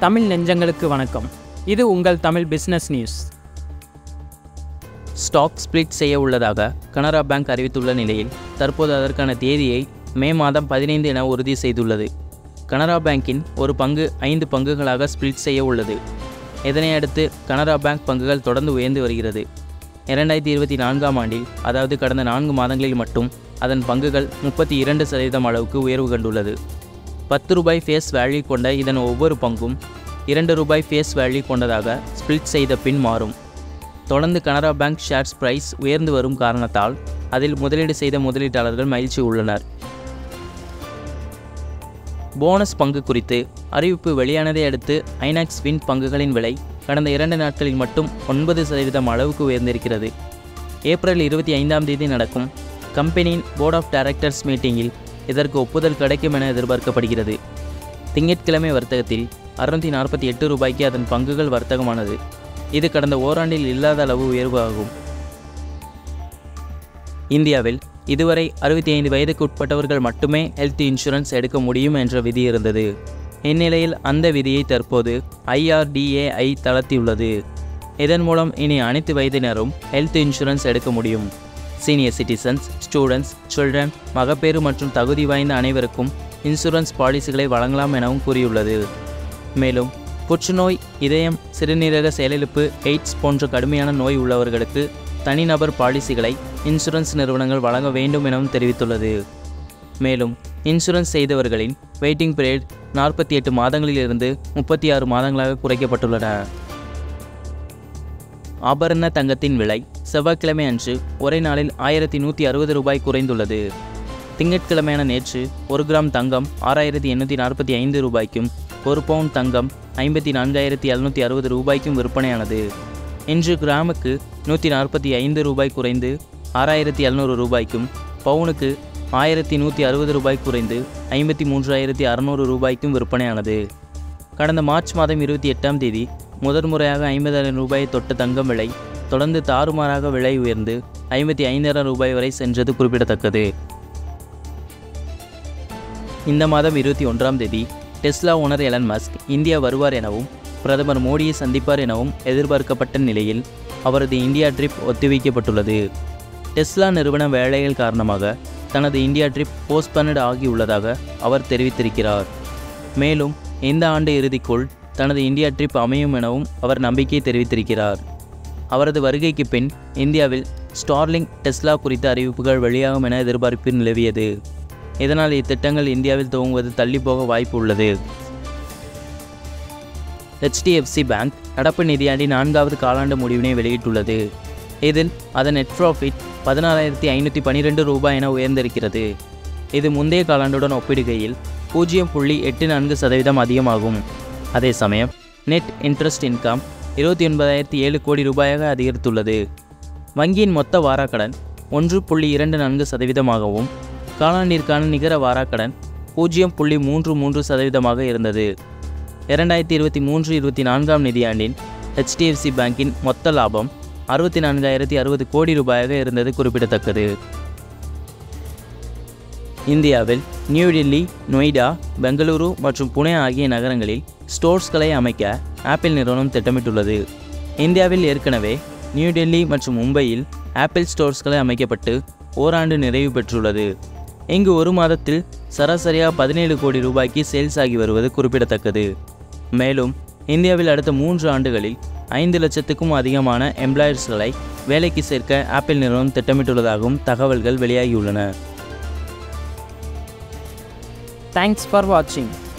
தமிழ் நெஞ்சங்களுக்கு வணக்கம் இது உங்கள் Tamil business news stock split செய்ய உள்ளதாக கனரா பேங்க் அறிவித்துள்ள நிலையில் தற்போது அதற்கான தேதியை மே மாதம் பதினைந்து என உறுதி செய்துள்ளது கனரா பேங்கின் ஒரு பங்கு ஐந்து பங்குகளாக ஸ்பிளிட் செய்ய உள்ளது இதனை அடுத்து கனரா பேங்க் பங்குகள் தொடர்ந்து உயர்ந்து வருகிறது இரண்டாயிரத்தி இருபத்தி நான்காம் ஆண்டில் அதாவது கடந்த நான்கு மாதங்களில் மட்டும் அதன் பங்குகள் முப்பத்தி இரண்டு சதவீதம் அளவுக்கு உயர்வு கண்டுள்ளது பத்து ரூபாய் ஃபேஸ் வேல்யூ கொண்ட இதன் ஒவ்வொரு பங்கும் இரண்டு ரூபாய் ஃபேஸ் வேல்யூ கொண்டதாக ஸ்பிளிட் செய்த பின் மாறும் தொடர்ந்து கனரா பேங்க் ஷேர்ஸ் பிரைஸ் உயர்ந்து வரும் காரணத்தால் அதில் முதலீடு செய்த முதலீட்டாளர்கள் மகிழ்ச்சி உள்ளனர் போனஸ் பங்கு குறித்து அறிவிப்பு வெளியானதை அடுத்து ஐநாக்ஸ் வின் பங்குகளின் விலை கடந்த இரண்டு நாட்களில் மட்டும் ஒன்பது சதவீதம் அளவுக்கு உயர்ந்திருக்கிறது ஏப்ரல் இருபத்தி ஐந்தாம் தேதி நடக்கும் கம்பெனியின் போர்ட் ஆஃப் டைரக்டர்ஸ் மீட்டிங்கில் இதற்கு ஒப்புதல் கிடைக்கும் என எதிர்பார்க்கப்படுகிறது திங்கட்கிழமை வர்த்தகத்தில் அறுநூற்றி நாற்பத்தி எட்டு ரூபாய்க்கு அதன் பங்குகள் வர்த்தகமானது இது கடந்த ஓராண்டில் இல்லாத அளவு உயர்வு ஆகும் இந்தியாவில் இதுவரை அறுபத்தி ஐந்து வயதுக்கு உட்பட்டவர்கள் மட்டுமே ஹெல்த் இன்சூரன்ஸ் எடுக்க முடியும் என்ற விதி இருந்தது இந்நிலையில் அந்த விதியை தற்போது ஐஆர்டிஏஐ தளர்த்தியுள்ளது இதன் மூலம் இனி அனைத்து வயதினரும் ஹெல்த் இன்சூரன்ஸ் எடுக்க முடியும் சீனியர் சிட்டிசன்ஸ் ஸ்டூடெண்ட்ஸ் சில்ட்ரன் மகப்பேறு மற்றும் தகுதி வாய்ந்த அனைவருக்கும் இன்சூரன்ஸ் பாலிசிகளை வழங்கலாம் எனவும் கூறியுள்ளது மேலும் புற்றுநோய் இதயம் சிறுநீரக செயலிழப்பு எய்ட்ஸ் போன்ற கடுமையான நோய் உள்ளவர்களுக்கு தனிநபர் பாலிசிகளை இன்சூரன்ஸ் நிறுவனங்கள் வழங்க வேண்டும் எனவும் தெரிவித்துள்ளது மேலும் இன்சூரன்ஸ் செய்தவர்களின் வெயிட்டிங் பீரியட் நாற்பத்தி எட்டு மாதங்களிலிருந்து முப்பத்தி ஆறு மாதங்களாக குறைக்கப்பட்டுள்ளன ஆபரண தங்கத்தின் விலை செவ்வாய்க்கிழமை அன்று ஒரே நாளில் ஆயிரத்தி நூற்றி அறுபது ரூபாய் குறைந்துள்ளது திங்கட்கிழமையான நேற்று ஒரு கிராம் தங்கம் ஆறாயிரத்தி எண்ணூற்றி நாற்பத்தி ஐந்து ரூபாய்க்கும் ஒரு பவுன் தங்கம் ஐம்பத்தி நான்காயிரத்தி எழுநூற்றி அறுபது ரூபாய்க்கும் விற்பனையானது இன்று கிராமுக்கு நூற்றி நாற்பத்தி ஐந்து ரூபாய் குறைந்து ஆறாயிரத்தி எழுநூறு ரூபாய்க்கும் பவுனுக்கு ஆயிரத்தி நூற்றி அறுபது ரூபாய் குறைந்து ஐம்பத்தி மூன்றாயிரத்தி அறநூறு ரூபாய்க்கும் விற்பனையானது கடந்த மார்ச் மாதம் இருபத்தி எட்டாம் தேதி முதன்முறையாக ஐம்பதாயிரம் ரூபாயை தொட்ட தங்கம் விலை தொடர்ந்து தாறுமாறாக விலை உயர்ந்து ஐம்பத்தி ஐந்தாயிரம் ரூபாய் வரை சென்றது குறிப்பிடத்தக்கது இந்த மாதம் இருபத்தி ஒன்றாம் தேதி Tesla owner Elon Musk India வருவார் எனவும் பிரதமர் மோடியை சந்திப்பார் எனவும் எதிர்பார்க்கப்பட்ட நிலையில் அவரது இந்தியா ட்ரிப் ஒத்திவைக்கப்பட்டுள்ளது டெஸ்லா நிறுவன வேலைகள் காரணமாக தனது இந்தியா ட்ரிப் போஸ்ட்பனட் ஆகியுள்ளதாக அவர் தெரிவித்திருக்கிறார் மேலும் இந்த ஆண்டு இறுதிக்குள் தனது இந்தியா ட்ரிப் அமையும் எனவும் அவர் நம்பிக்கை தெரிவித்திருக்கிறார் அவரது வருகைக்கு பின் இந்தியாவில் ஸ்டார்லிங் டெஸ்லா குறித்த அறிவிப்புகள் வெளியாகும் என எதிர்பார்ப்பு நிலவியது இதனால் இத்திட்டங்கள் இந்தியாவில் துவங்குவது தள்ளிப்போக வாய்ப்பு உள்ளது ஹெச்டிஎஃப்சி பேங்க் நடப்பு நிதியாண்டின் நான்காவது காலாண்டு முடிவினை வெளியிட்டுள்ளது இதில் அதன் நெட் ப்ராஃபிட் பதினாறாயிரத்தி ஐநூற்றி பன்னிரெண்டு ரூபாய் என உயர்ந்திருக்கிறது இது முந்தைய காலாண்டுடன் ஒப்பிடுகையில் பூஜ்ஜியம் புள்ளி எட்டு நான்கு சதவீதம் அதிகமாகும் அதே சமயம் நெட் இன்ட்ரெஸ்ட் இன்கம் இருபத்தி ஒன்பதாயிரத்தி ஏழு கோடி ரூபாயாக அதிகரித்துள்ளது வங்கியின் மொத்த வாராக்கடன் ஒன்று புள்ளி இரண்டு நான்கு சதவீதமாகவும் காலாண்டிற்கான நிகர வாராக்கடன் பூஜ்ஜியம் புள்ளி மூன்று மூன்று சதவீதமாக இருந்தது இரண்டாயிரத்தி இருபத்தி மூன்று இருபத்தி நான்காம் நிதியாண்டின் ஹெச்டிஎஃப்சி பேங்கின் மொத்த லாபம் அறுபத்தி நான்காயிரத்தி அறுபது கோடி ரூபாயாக இருந்தது குறிப்பிடத்தக்கது இந்தியாவில் நியூ டெல்லி நொய்டா பெங்களூரு மற்றும் புனே ஆகிய நகரங்களில் ஸ்டோர்ஸ்களை அமைக்க ஆப்பிள் நிறுவனம் திட்டமிட்டுள்ளது இந்தியாவில் ஏற்கனவே நியூ டெல்லி மற்றும் மும்பையில் ஆப்பிள் ஸ்டோர்ஸ்களை அமைக்கப்பட்டு ஓராண்டு நிறைவு பெற்றுள்ளது இங்கு ஒரு மாதத்தில் சராசரியாக பதினேழு கோடி ரூபாய்க்கு சேல்ஸ் ஆகி வருவது குறிப்பிடத்தக்கது மேலும் இந்தியாவில் அடுத்த மூன்று ஆண்டுகளில் ஐந்து லட்சத்துக்கும் அதிகமான எம்ப்ளாயர்ஸ்களை வேலைக்கு சேர்க்க ஆப்பிள் நிறுவனம் திட்டமிட்டுள்ளதாகவும் தகவல்கள் வெளியாகியுள்ளன தேங்க்ஸ் ஃபார் வாட்சிங்